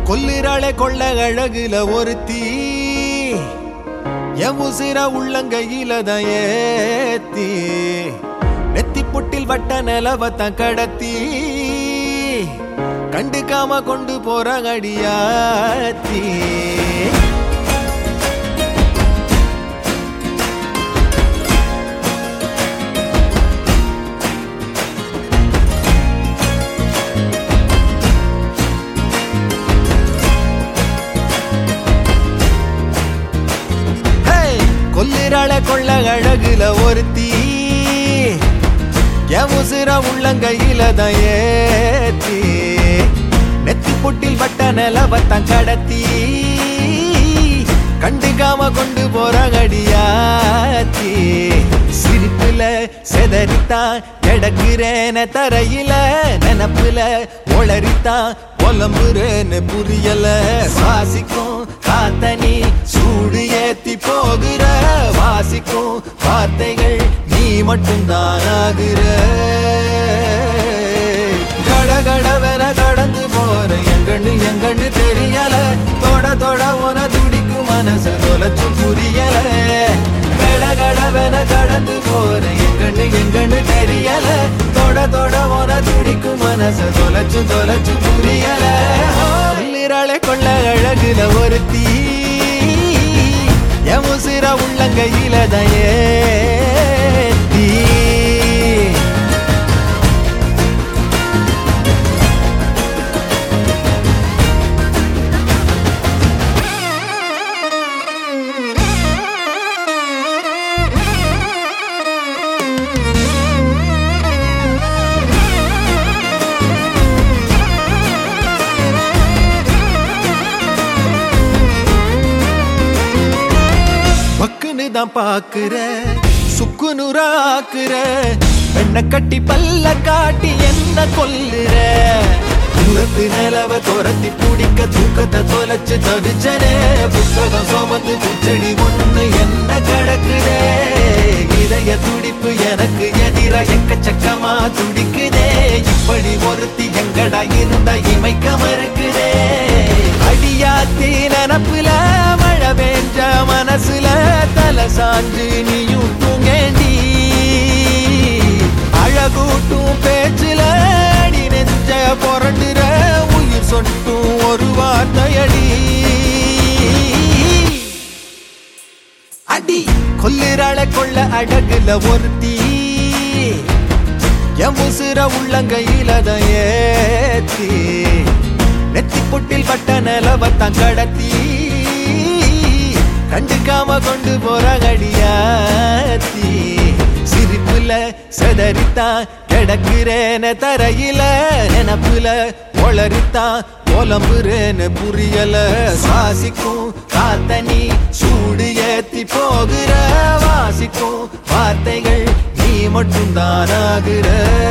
கொல்லிராளே கொள்ள அழகுல ஒருத்தி என் உசிர உள்ளங்கையில தான் ஏத்தி நெத்தி புட்டில் வட்ட நிலவத்தான் கடத்தி கண்டுக்காம கொண்டு போற அடியாத்தி ஹேய்! கொல்லிராள கொள்ள அழகுல ஒருத்தி என் உசிர உள்ளங்கையில தான் ஏத்தி நெத்தி புட்டில் வட்ட நிலவத்தான் கடத்தி கண்டுக்காம கொண்டு போற அடியாத்தி சிரிப்புல செதறித்தான் கிடக்குறேன தரையில நினப்புல ஒளரித்தான் புலம்புறேன்னு புரியல சுவாசிக்கும் காத்தனி சூடு ஏத்தி போகிற வாசிக்கும் வார்த்தைகள் நீ மட்டும்தான் ஆகுற கடகடவென கடந்து போற எங்கன்னு எங்கன்னு தெரியல தொட தொட உன துடிக்கும் மனசு தொலைச்சு புரியல கடகடவென கடந்து போற எங்கன்னு எங்கன்னு தெரியல தொட தொட உன துடிக்கும் மனசு தொலைச்சு தொலைச்சு புரியல உள்ளிராளே கொள்ள அழகுல ஒருத்தி என் உசிர உள்ளங்கையில தான் ஏத்தி பக்குன்னு தான் பாக்குற சுக்கு நூறாக்குற பெண்ணை கட்டி பல்ல காட்டி என்ன கொல்லுற தூரத்து நிலவ துரத்தி பிடிக்க தூக்கத்தை தொலைச்சு தவிச்சனே புத்தகம் சுமந்து பூச்செடி ஒண்ணு என்ன கிடக்குதே இதய துடிப்பு எனக்கு எதிர எக்கச்சக்கமா துடிக்குதே இப்படி ஒருத்தி எங்கடா இருந்தா இமைக்க மறுக்குதே அடியாத்தி நினப்புல மழை பெஞ்ச மனசுல தலை சாஞ்சு நீயும் தூங்கேண்டி அழகூட்டும் பேச்சுல அடி நெஞ்ச புரண்டுற உயிர் சொட்டும் ஒரு வார்த்தையடி அடி கொல்லிராள கொள்ள அழகுல ஒருத்தி என் உசிர உள்ளங்கையில தான் ஏத்தி நெத்தி புட்டில் பட்ட நிலவத்தான் கடத்தி கண்டுக்காம கொண்டு போற அடியாத்தி சிரிப்புல செதறித்தான் கிடக்குறேன தரையில நினப்புல ஒளரித்தான் புலம்புறேன்னு புரியல சுவாசிக்கும் காத்தனி சூடு ஏத்தி போகிற வாசிக்கும் வார்த்தைகள் நீ மட்டும்தான் ஆகுற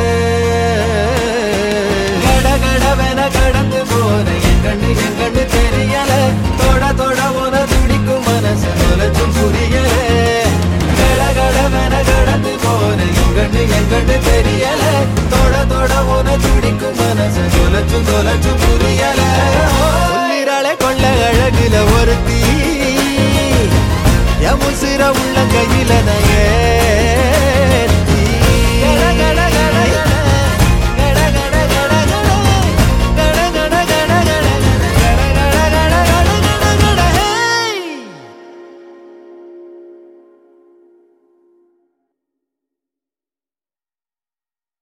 கடகடவென கடந்து போற என் கண்ணு என் கண்ணு தெரியல தொட தொட உன துடிக்கும் மனசு தொலைச்சும் புரியல கடகடவென கடந்து போற என் கண்ணு என் கண்ணு தெரியல தொட தொட உன துடிக்கும் மனசு தொலைச்சும் தொலைச்சும்